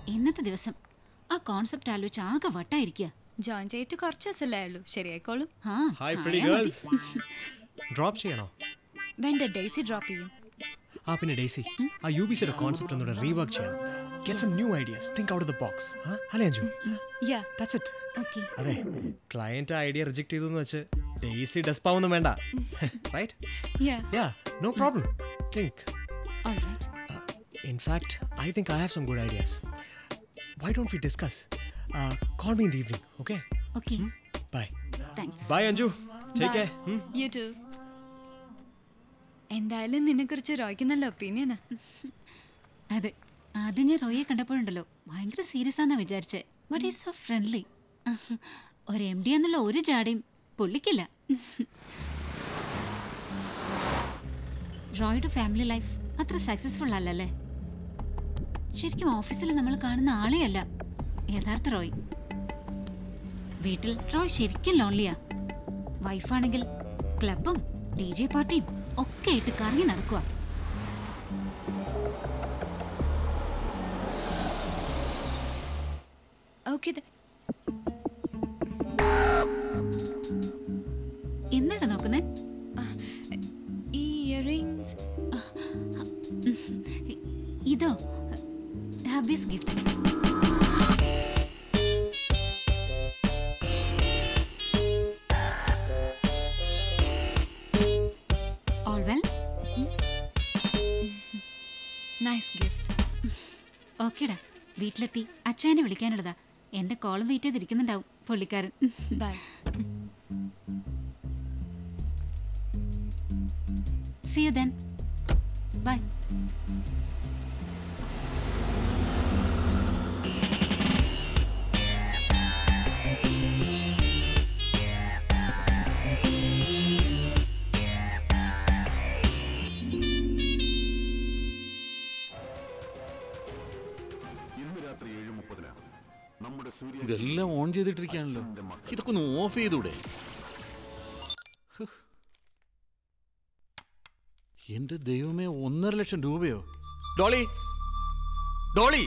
ഇന്നത്തെ ദിവസം ആ കോൺസെപ്റ്റ് ആലോചിച്ച് ആകെ വട്ടായിരിക്കുക ജോയിൻ ചെയ്തിട്ട് കുറച്ച് ദിവസമല്ലേ ആയുള്ളൂ ശരിയായിക്കോളും ആ ഹായ് പ്രിറ്റി ആയാ മതി. ഗേൾസ് ഡ്രോപ്പ് ചെയ്യണോ വേണ്ട ഡേസി ഡ്രോപ്പ് ചെയ്യും ആ പിന്നെ ഡേസി ആ യു ബി സിയുടെ കോൺസെപ്റ്റ് ഒന്നുകൂടെ റീവർക്ക് ചെയ്യണം get some new ideas think out of the box അല്ലേ Anju yeah that's it okay അതെ ക്ലയന്റ് ഐഡിയ റിജക്ട് ചെയ്തു എന്ന് വെച്ച് ഡേസി ഡെസ്പാവൊന്നും വേണ്ട right yeah yeah no problem think alright In fact, I think I have some good ideas. Why don't we discuss? Uh, call me in the evening, okay? Okay Bye. Thanks Bye, Anju. Take care. Hmm? You too എന്തായാലും നിന്നെ കുറിച്ച് റോയ്ക്ക് നല്ല ഒപ്പീനിയനാ അതെ ആദ്യം ഞാൻ റോയെ കണ്ടപ്പോഴുണ്ടല്ലോ ഭയങ്കര serious ആണെന്നാ വിചാരിച്ചേ ബട്ട് ഈസ് സോ ഫ്രണ്ട്ലി ഒരു എം ഡി എന്നുള്ള ഒരു ജാടയും പുള്ളിക്കില്ല റോയുടെ ഫാമിലി ലൈഫ് അത്ര സക്സസ്ഫുൾ അല്ലല്ലേ ശരിക്കും ഓഫീസിൽ നമ്മൾ കാണുന്ന ആളെ അല്ല യഥാർത്ഥ റോയ് വീട്ടിൽ റോയ് ശരിക്കും ലോൺലിയാ വൈഫാണെങ്കിൽ ക്ലബും ഡി ജെ പാർട്ടിയും ഒക്കെ ആയിട്ട് കറങ്ങി നടക്കുക ഓക്കെ എന്താണ് നോക്കുന്നേ ഈ ഇയറിങ്സ് ഇതോ hubby's gift all well nice gift ഓക്കേടാ വീട്ടിലെത്തി അച്ഛനെ വിളിക്കാനുള്ളതാ എന്റെ കോളും വെയിറ്റ് ചെയ്തിരിക്കുന്നുണ്ടാവും പുള്ളിക്കാരൻ bye see you then bye ഇതെല്ലാം ഓൺ ചെയ്തിട്ടിരിക്കുകയാണല്ലോ ഇതൊക്കെ ഒന്ന് ഓഫ് ചെയ്തൂടെ ഹ്. എന്റെ ദൈവമേ ഒന്നര ലക്ഷം രൂപയോ ഡോളി ഡോളി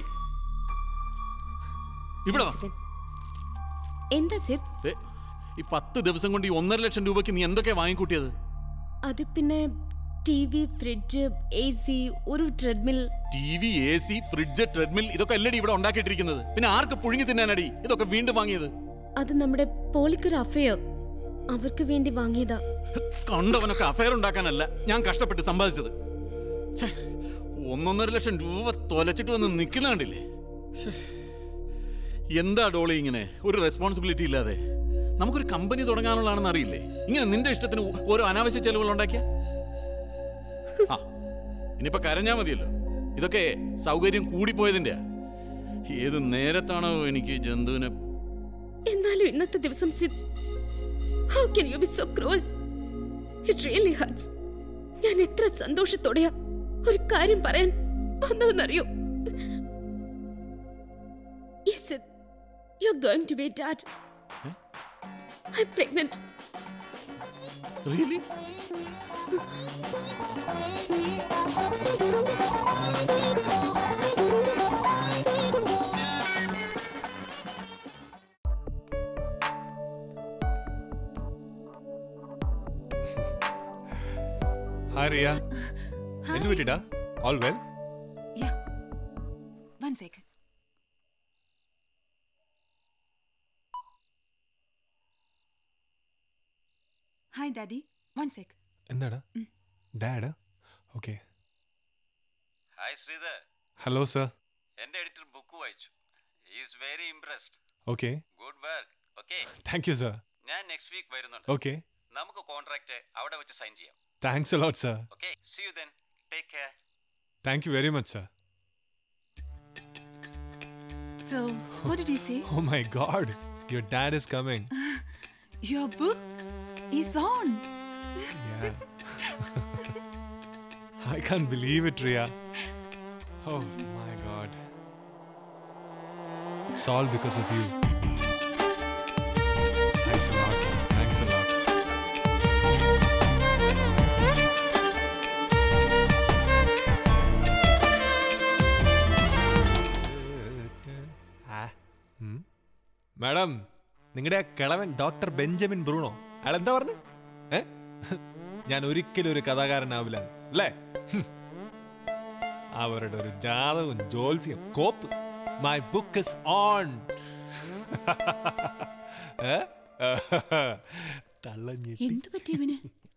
ഇവിടെ വാ. എന്താ സിദ് ദേ, ഈ പത്ത് ദിവസം കൊണ്ട് ഈ ഒന്നര ലക്ഷം രൂപയ്ക്ക് നീ എന്തൊക്കെയാ വാങ്ങിക്കൂട്ടിയത് അത് പിന്നെ T V fridge A C ഒരു treadmill T V A C fridge treadmill ഇതൊക്കെ അല്ലടി ഇവിടെ ഉണ്ടാക്കിയിട്ടിരിക്കുന്നത് പിന്നെ ആർക്ക് പുഴുങ്ങി തിന്നാനടി ഇതൊക്കെ വീണ്ടും വാങ്ങിയത് അത് നമ്മുടെ പോളിക്കൊരു അഫയർ അവർക്ക് വേണ്ടി വാങ്ങിയതാ കണ്ടവനൊക്കെ അഫയർ ഉണ്ടാക്കാനല്ല ഞാൻ കഷ്ടപ്പെട്ട് സമ്പാദിച്ചത് ഛേ, ഒന്നൊന്നര ലക്ഷം രൂപ തൊലച്ചിട്ട് വന്ന് നിൽക്കുന്ന കണ്ടില്ലേ ഛേ, എന്താ ഡോളി ഇങ്ങനെ ഒരു റെസ്പോൺസിബിലിറ്റി ഇല്ലാതെ നമുക്കൊരു കമ്പനി തുടങ്ങാനുള്ളതാണെന്ന് അറിയില്ലേ ഇങ്ങനെ നിന്റെ ഇഷ്ടത്തിന് ഓരോ അനാവശ്യ ചെലവുകൾ ഉണ്ടാക്കിയ ആ ഇനിയിപ്പോ കരഞ്ഞാ മതിയല്ലോ ഇതൊക്കെ സൗകര്യം കൂടിപ്പോയതിന്റെയാ ഏത് നേരത്താണോ എനിക്ക് ജന്തുവിനെ എന്നാലും ഇന്നത്തെ ദിവസം Sid how can you be so cruel it really hurts ഞാൻ എത്ര സന്തോഷത്തോടെയാ ഒരു കാര്യം പറയാൻ വന്നതെന്നറിയോ yes Sid you are going to be dad I pregnant really hi Riya എന്ത് പറ്റിടാ all well Yeah. One second. Hi, Daddy. One sec. എന്താടാ dad okay hi Sridhar hello sir എൻ്റെ എഡിറ്റർ ബുക്ക് വായിച്ചു is very impressed okay good work okay thank you sir ഞാൻ next week വരുന്നുണ്ട് okay നമുക്ക് contract അവിടെ വെച്ച് സൈൻ ചെയ്യാം thanks a lot sir okay see you then take care thank you very much sir So, what did he say? Oh my god your dad is coming Your book is on. Yeah. I can't believe it, Ria. Oh my god. It's all because of you. Thanks a lot. man. Thanks a lot. Madam നിങ്ങളുടെ ആ കിളവൻ doctor Benjamin Bruno അയാൾ എന്താ പറഞ്ഞു ഏ ഞാൻ ഒരിക്കലും ഒരു കഥാകാരനാവില്ല അല്ലേ ഹും. അവരുടെ ഒരു ജാതകവും ജോത്സ്യം കോപ്പ് മൈ ബുക്ക് ഇസ് ഓൺ തള്ളഞ്ഞി എന്തു പറ്റി ഇവന്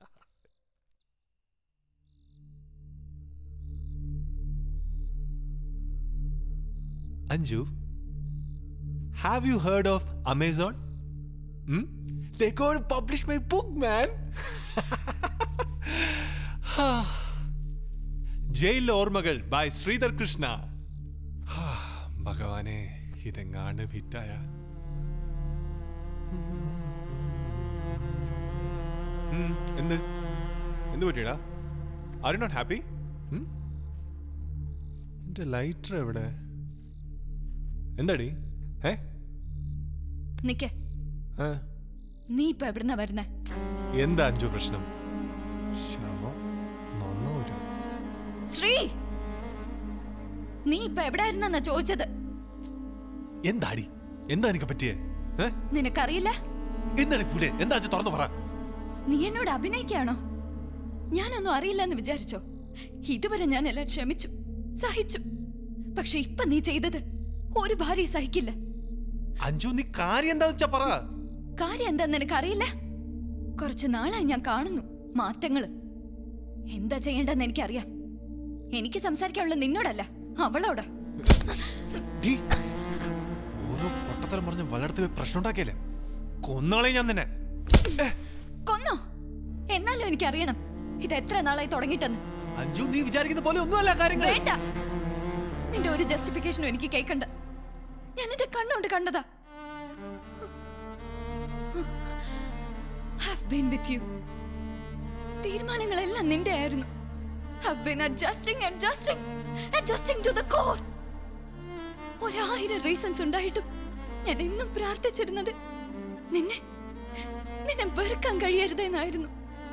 Anju, have you heard of Amazon? Hmm? They're going to publish my book, man. Jail ഓർമ്മകൾ ബൈ ശ്രീധർ കൃഷ്ണ ഭഗവാനെ ഇതെങ്ങാണ്ട് ഹിറ്റായ എന്ത് എന്ത് പറ്റിയടാ ആർ യു നോട്ട് ഹാപ്പി എന്റെ ലൈറ്റർ എവിടെ എന്താടി ഏ നിക്കേ ആ, നീ ഇപ്പൊ എവിടുന്നാ വരുന്നേ എന്താ അഞ്ചു പ്രശ്നം ശവം നന്നാവൂല ശ്രീ നീ ഇപ്പൊ എവിടായിരുന്നെന്നാ ചോദിച്ചത് എന്താടി എന്താ എനിക്ക് പറ്റിയേ ഏ? നിനക്കറിയില്ല എന്താടി പൂലെ എന്താ അഞ്ചു തുറന്നു പറ നീ എന്നോട് അഭിനയിക്കാണോ ഞാനൊന്നും അറിയില്ലെന്ന് വിചാരിച്ചോ ഇതുവരെ ഞാൻ എല്ലാം ക്ഷമിച്ചു സഹിച്ചു പക്ഷെ ഇപ്പൊ നീ ചെയ്തത് ഒരു ഭാര്യ സഹിക്കില്ല അഞ്ചു നീ കാര്യം എന്താ വെച്ചാ പറ കാര്യം എന്താ നിനക്കറിയില്ല കുറച്ച് നാളായി ഞാൻ കാണുന്നു മാറ്റങ്ങള് എന്താ ചെയ്യേണ്ടെന്ന് എനിക്കറിയാം എനിക്ക് സംസാരിക്കാനുള്ള നിന്നോടല്ല അവളോട് ഡീ, ഓരോ പൊട്ടത്തരം പറഞ്ഞ് വളർത്തി പോയി പ്രശ്നം ഉണ്ടാക്കിയല്ലേ കൊന്നാളെ ഞാൻ നിന്നെ കൊന്നോ എന്നാലും എനിക്കറിയണം ഇത് എത്ര നാളായി തുടങ്ങിട്ടെന്ന് അഞ്ചു നീ വിചാരിക്കുന്ന പോലെ ഒന്നുമല്ല കാര്യങ്ങൾ വേണ്ട നിന്റെ ഒരു ജസ്റ്റിഫിക്കേഷനും എനിക്ക് കേൾക്കണ്ട ഞാൻ എന്റെ കണ്ണുകൊണ്ട് കണ്ടതാ Have been with you. തീരുമാനങ്ങളെല്ലാം നിന്റെ ആയിരുന്നു Have been adjusting, adjusting, adjusting to the core. ഒരായിരം റീസൺസ് ഉണ്ടായിട്ടും ഞാൻ എന്നും പ്രാർത്ഥിച്ചിരുന്നത് നിന്നെ നിന്നെ വെറുക്കാൻ കഴിയരുതെന്നായിരുന്നു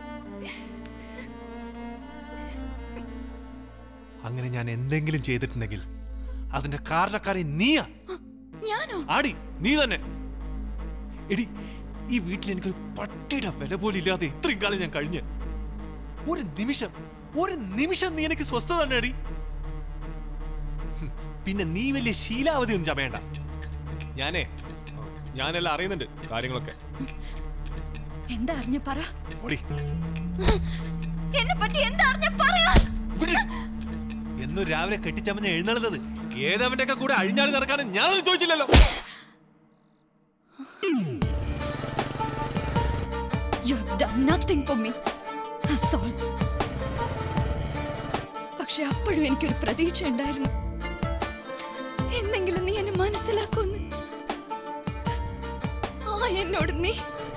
അങ്ങനെ ഞാൻ എന്തെങ്കിലും ചെയ്തിട്ടുണ്ടെങ്കിൽ അതിന്റെ കാരണക്കാരൻ നീയാ ഞാനോ ആടി നീ തന്നെ എടി ഈ വീട്ടിൽ എനിക്കൊരു പട്ടിയുടെ വില പോലും ഇല്ലാതെ ഇത്രയും കാലം ഞാൻ കഴിഞ്ഞ് ഒരു നിമിഷം ഒരു നിമിഷം നീ എനിക്ക് സ്വസ്ഥത തന്നെ അടി ഹും, പിന്നെ നീ വലിയ ശീലാവധി ഒന്നും ചമയണ്ട ഞാനേ ഞാനെല്ലാം അറിയുന്നുണ്ട് കാര്യങ്ങളൊക്കെ എന്താ അറിഞ്ഞ പറ ഓടി എന്നെ പറ്റി എന്താ അറിഞ്ഞ പറയാ വിട്. എന്നും രാവിലെ കെട്ടിച്ചമഞ്ഞ് എഴുന്നള്ളുന്നത് ഏതവന്റെ ഒക്കെ കൂടെ അഴിഞ്ഞാടി നടക്കാനും ഞാനൊന്നും ചോദിച്ചില്ലല്ലോ You have done nothing for me. That's all. പക്ഷെ അപ്പോഴും എനിക്കൊരു പ്രതീക്ഷ ഉണ്ടായിരുന്നു എന്നെങ്കിലും നീ എന്നെ മനസ്സിലാക്കുമെന്ന് ആ എന്നോട് നീ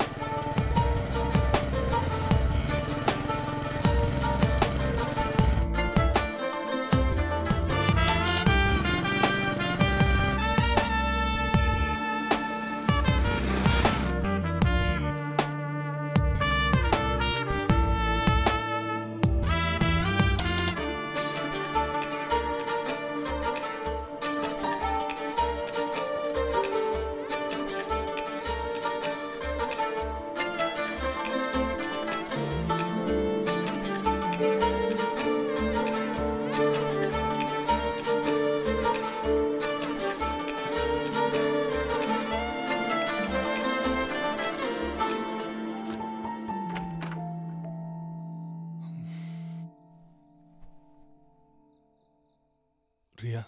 Riya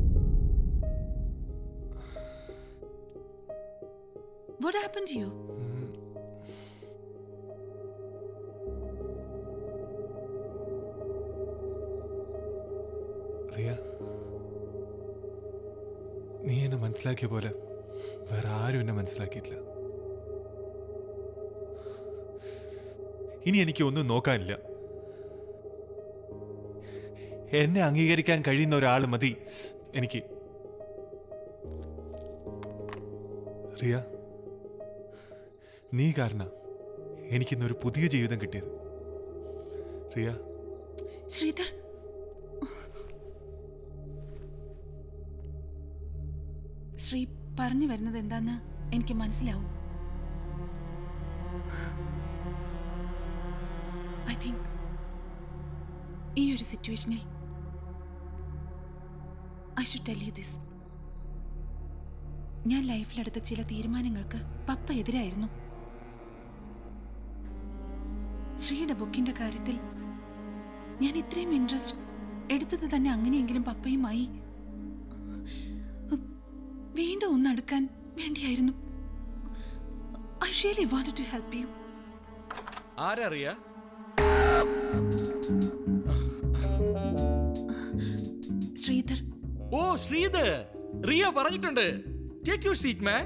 What happened to you? Riya നീ എന്നെ മനസ്സിലാക്കിയ പോലെ വേറെ ആരും എന്നെ മനസ്സിലാക്കിയിട്ടില്ല ഇനി എനിക്ക് ഒന്നും നോക്കാനില്ല എന്നെ അംഗീകരിക്കാൻ കഴിയുന്ന ഒരാൾ മതി എനിക്ക് റിയ നീ കാരണ എനിക്കിന്നൊരു പുതിയ ജീവിതം കിട്ടിയത് റിയ ശ്രീധർ ശ്രീ പറഞ്ഞു വരുന്നത് എന്താന്ന് എനിക്ക് മനസ്സിലാവും ഐ തിങ്ക് ഈ ഒരു സിറ്റുവേഷനിൽ I should tell you this ഞാൻ ലൈഫിലെടുത്ത ചില തീരുമാനങ്ങൾക്ക് പപ്പ എതിരായിരുന്നു ശ്രീയുടെ ബുക്കിന്റെ കാര്യത്തിൽ ഞാൻ ഇത്രയും ഇൻട്രസ്റ്റ് എടുത്തത് തന്നെ അങ്ങനെയെങ്കിലും പപ്പയുമായി വീണ്ടും ഒന്ന് അടുക്കാൻ വേണ്ടിയായിരുന്നു I really wanted to help you ആരറിയാ ശ്രീധർ ഓ ശ്രീധർ റിയ പറഞ്ഞിട്ടുണ്ട് take your seat man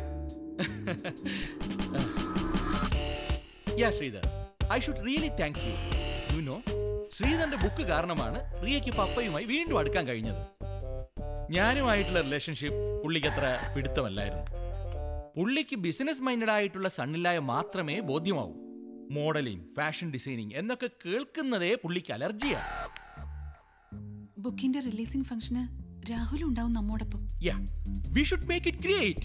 yeah Sridhar I should really thank you you know ശ്രീധറിന്റെ ബുക്ക് കാരണമാണ് റിയയ്ക്ക് പപ്പയുമായി വീണ്ടും അടുക്കാൻ കഴിഞ്ഞത് ഞാനുമായിട്ടുള്ള റിലേഷൻഷിപ്പ് പുള്ളിക്ക് അത്ര പിടുത്തമല്ലായിരുന്നു പുള്ളിക്ക് ബിസിനസ് മൈൻഡഡ് ആയിട്ടുള്ള സണ്ണിലായ മാത്രമേ ബോധ്യമാവൂ മോഡലിംഗ് ഫാഷൻ ഡിസൈനിങ് എന്നൊക്കെ കേൾക്കുന്നതേ പുള്ളിക്ക് അലർജിയാണ് ബുക്കിന്റെ റിലീസിംഗ് ഫംഗ്ഷന് രാഹുൽ ഉണ്ടാവും നമ്മോടൊപ്പം Yeah, we should make it great.